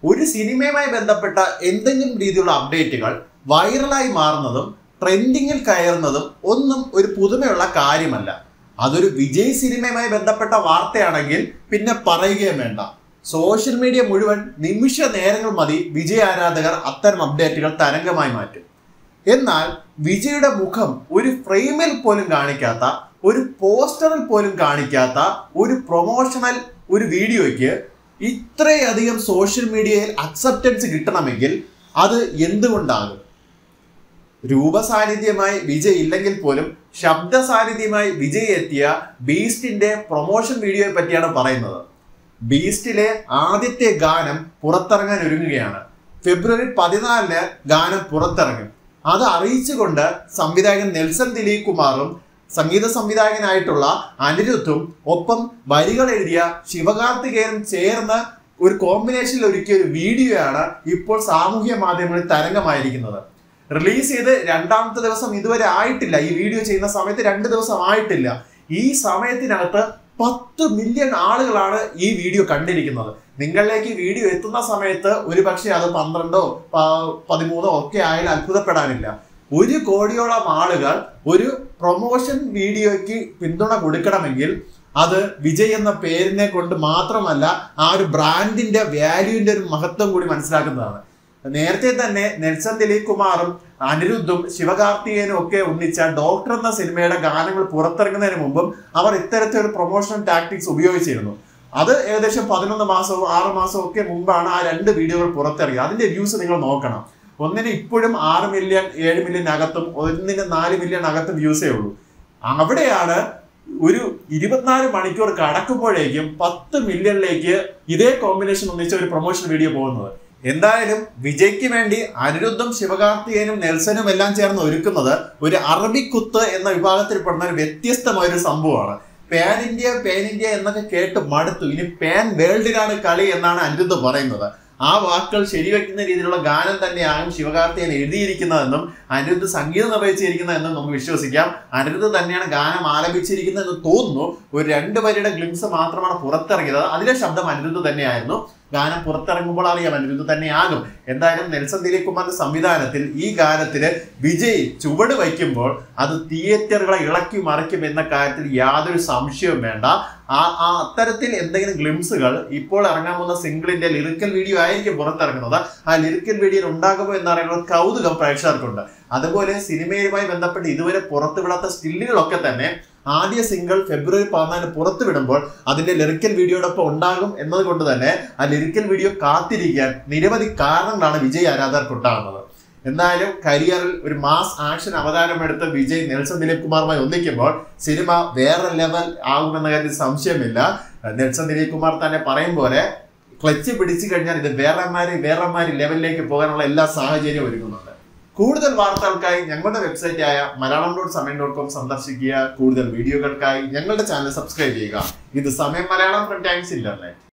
ഒരു സിനിമയുമായി ബന്ധപ്പെട്ട എന്തെങ്കിലും രീതിയിലുള്ള അപ്ഡേറ്റുകൾ വൈറലായി മാറുന്നതും ട്രെൻഡിങ്ങിൽ കയറുന്നതും ഒന്നും ഒരു പുതുമയുള്ള കാര്യമല്ല അതൊരു വിജയ് സിനിമയുമായി ബന്ധപ്പെട്ട വാർത്തയാണെങ്കിൽ പിന്നെ പറയുകയും വേണ്ട സോഷ്യൽ മീഡിയ മുഴുവൻ നിമിഷ നേരങ്ങൾ മതി വിജയ് ആരാധകർ അത്തരം അപ്ഡേറ്റുകൾ തരംഗമായി മാറ്റും എന്നാൽ വിജയുടെ മുഖം ഒരു ഫ്രെയിമിൽ പോലും കാണിക്കാത്ത ഒരു പോസ്റ്ററിൽ പോലും കാണിക്കാത്ത ഒരു പ്രൊമോഷണൽ ഒരു വീഡിയോയ്ക്ക് ഇത്രയധികം സോഷ്യൽ മീഡിയയിൽ അക്സെപ്റ്റൻസ് കിട്ടണമെങ്കിൽ അത് എന്തുകൊണ്ടാകും രൂപസാന്നിധ്യമായി വിജയ് ഇല്ലെങ്കിൽ പോലും ശബ്ദ സാന്നിധ്യമായി വിജയ് എത്തിയ ബീസ്റ്റിന്റെ പ്രൊമോഷൻ വീഡിയോയെ പറ്റിയാണ് പറയുന്നത് ബീസ്റ്റിലെ ആദ്യത്തെ ഗാനം പുറത്തിറങ്ങാൻ ഒരുങ്ങുകയാണ് ഫെബ്രുവരി പതിനാലിന് ഗാനം പുറത്തിറങ്ങും അത് അറിയിച്ചുകൊണ്ട് സംവിധായകൻ നെൽസൺ ദിലീപ് കുമാറും സംഗീത സംവിധായകനായിട്ടുള്ള അനിരുദ്ധും ഒപ്പം വരികൾ എഴുതിയ ശിവകാർത്തികേയനും ചേർന്ന് ഒരു കോമ്പിനേഷനിൽ ഒരുക്കിയ ഒരു വീഡിയോയാണ് ഇപ്പോൾ സാമൂഹ്യ മാധ്യമങ്ങളിൽ തരംഗമായിരിക്കുന്നത് റിലീസ് ചെയ്ത് രണ്ടാമത്തെ ദിവസം ഇതുവരെ ആയിട്ടില്ല ഈ വീഡിയോ ചെയ്യുന്ന സമയത്ത് രണ്ട് ദിവസം ആയിട്ടില്ല ഈ സമയത്തിനകത്ത് പത്ത് മില്യൺ ആളുകളാണ് ഈ വീഡിയോ കണ്ടിരിക്കുന്നത് നിങ്ങളിലേക്ക് ഈ വീഡിയോ എത്തുന്ന സമയത്ത് ഒരു പക്ഷേ അത് പന്ത്രണ്ടോ പ- പതിമൂന്നോ ഒക്കെ ആയാലും അത്ഭുതപ്പെടാനില്ല ഒരു കോടിയോളം ആളുകൾ ഒരു പ്രൊമോഷൻ വീഡിയോയ്ക്ക് പിന്തുണ കൊടുക്കണമെങ്കിൽ അത് വിജയ് എന്ന പേരിനെ കൊണ്ട് മാത്രമല്ല ആ ഒരു ബ്രാൻഡിന്റെ വാല്യൂവിന്റെ ഒരു മഹത്വം കൂടി മനസ്സിലാക്കുന്നതാണ് നേരത്തെ തന്നെ നെൽസൺ ദിലീപ് കുമാറും അനിരുദ്ധും ശിവകാർത്തികേയനും ഒക്കെ ഒന്നിച്ച ഡോക്ടർ എന്ന സിനിമയുടെ ഗാനങ്ങൾ പുറത്തിറങ്ങുന്നതിന് മുമ്പും അവർ ഇത്തരത്തിലൊരു പ്രൊമോഷണൽ ടാക്ടിക്സ് ഉപയോഗിച്ചിരുന്നു അത് ഏകദേശം പതിനൊന്ന് മാസവും ആറ് മാസവും ഒക്കെ മുമ്പാണ് ആ രണ്ട് വീഡിയോകൾ പുറത്തിറങ്ങിയത് അതിന്റെ വ്യൂസ് നിങ്ങൾ നോക്കണം ഒന്നിന് ഇപ്പോഴും ആറ് മില്യൺ ഏഴ് മില്യൺ അകത്തും ഒന്നിന് നാല് മില്യൺ അകത്തും വ്യൂസേ ഉള്ളൂ അവിടെയാണ് ഒരു ഇരുപത്തിനാല് മണിക്കൂർ കടക്കുമ്പോഴേക്കും പത്ത് മില്യണിലേക്ക് ഇതേ കോമ്പിനേഷൻ ഒന്നിച്ച ഒരു പ്രൊമോഷൻ വീഡിയോ പോകുന്നത് എന്തായാലും വിജയ്ക്ക് വേണ്ടി അനിരുദ്ധം ശിവകാർത്തികേയനും നെൽസനും എല്ലാം ചേർന്ന് ഒരുക്കുന്നത് ഒരു അറബിക്കുത്ത് എന്ന വിഭാഗത്തിൽപ്പെടുന്ന ഒരു വ്യത്യസ്തമായ ഒരു സംഭവമാണ് പാൻ ഇന്ത്യ പാൻ ഇന്ത്യ എന്നൊക്കെ കേട്ട് മടുത്തു ഇനി പാൻ വേൾഡിലാണ് കളി എന്നാണ് അനിരുദ്ധ് പറയുന്നത് ആ വാക്കുകൾ ശരിവെക്കുന്ന രീതിയിലുള്ള ഗാനം തന്നെയാകും ശിവകാർത്തികൻ എഴുതിയിരിക്കുന്നതെന്നും അനിരുദ്ധ് സംഗീതം നിർവഹിച്ചിരിക്കുന്നതെന്നും നമുക്ക് വിശ്വസിക്കാം അനിരുദ്ധ് തന്നെയാണ് ഗാനം ആലപിച്ചിരിക്കുന്നതെന്ന് തോന്നുന്നു ഒരു രണ്ട് വരിയുടെ ഗ്ലിംസ് മാത്രമാണ് പുറത്തിറങ്ങിയത് അതിലെ ശബ്ദം അനിരുദ്ധ് തന്നെയായിരുന്നു ഗാനം പുറത്തിറങ്ങുമ്പോൾ അറിയാം അനിരുദ്ധ് തന്നെയാകും എന്തായാലും നെൽസൺ ദിലീപ് കുമാറിന്റെ സംവിധാനത്തിൽ ഈ ഗാനത്തിന് വിജയ് ചുവട് വയ്ക്കുമ്പോൾ അത് തിയേറ്ററുകളെ ഇളക്കി മറിക്കും എന്ന കാര്യത്തിൽ യാതൊരു സംശയവും വേണ്ട ആ ആ അത്തരത്തിൽ എന്തെങ്കിലും ഗ്ലിംസുകൾ ഇപ്പോൾ ഇറങ്ങാൻ പോകുന്ന സിംഗിളിന്റെ ലിറിക്കൽ വീഡിയോ ആയിരിക്കും പുറത്തിറങ്ങുന്നത് ആ ലിറിക്കൽ വീഡിയോയിൽ ഉണ്ടാകുമോ എന്നറിയുന്ന ഒരു കൗതുകം പ്രേക്ഷകർക്കുണ്ട് അതുപോലെ സിനിമയുമായി ബന്ധപ്പെട്ട് ഇതുവരെ പുറത്തുവിടാത്ത സ്റ്റില്ലുകളൊക്കെ തന്നെ ആദ്യ സിംഗിൾ ഫെബ്രുവരി പതിനാലിന് പുറത്തു വിടുമ്പോൾ അതിന്റെ ലിറിക്കൽ വീഡിയോടൊപ്പം ഉണ്ടാകും എന്നതുകൊണ്ട് തന്നെ ആ ലിറിക്കൽ വീഡിയോ കാത്തിരിക്കാൻ നിരവധി കാരണങ്ങളാണ് വിജയ് ആരാധകർക്ക് ഉണ്ടാകുന്നത് എന്തായാലും കരിയറിൽ ഒരു മാസ് ആക്ഷൻ അവതാരമെടുത്ത വിജയ് നെൽസൺ ദിലീപ് കുമാറുമായി ഒന്നിക്കുമ്പോൾ സിനിമ വേറെ ലെവൽ ആകുമെന്ന കാര്യത്തിൽ സംശയമില്ല നെൽസൺ ദിലീപ് കുമാർ തന്നെ പറയും പോലെ ക്ലച്ച് പിടിച്ചു കഴിഞ്ഞാൽ ഇത് വേറെമാരി വേറെമാരി ലെവലിലേക്ക് പോകാനുള്ള എല്ലാ സാഹചര്യവും ഒരുക്കുന്നുണ്ട് കൂടുതൽ വാർത്തകൾക്കായി ഞങ്ങളുടെ വെബ്സൈറ്റ് ആയ Malayalam dot Samayam dot com സന്ദർശിക്കുക കൂടുതൽ വീഡിയോകൾക്കായി ഞങ്ങളുടെ ചാനൽ സബ്സ്ക്രൈബ് ചെയ്യുക ഇത് സമയം മലയാളം ഫ്രം ടൈംസ് ഇന്റർനെറ്റ്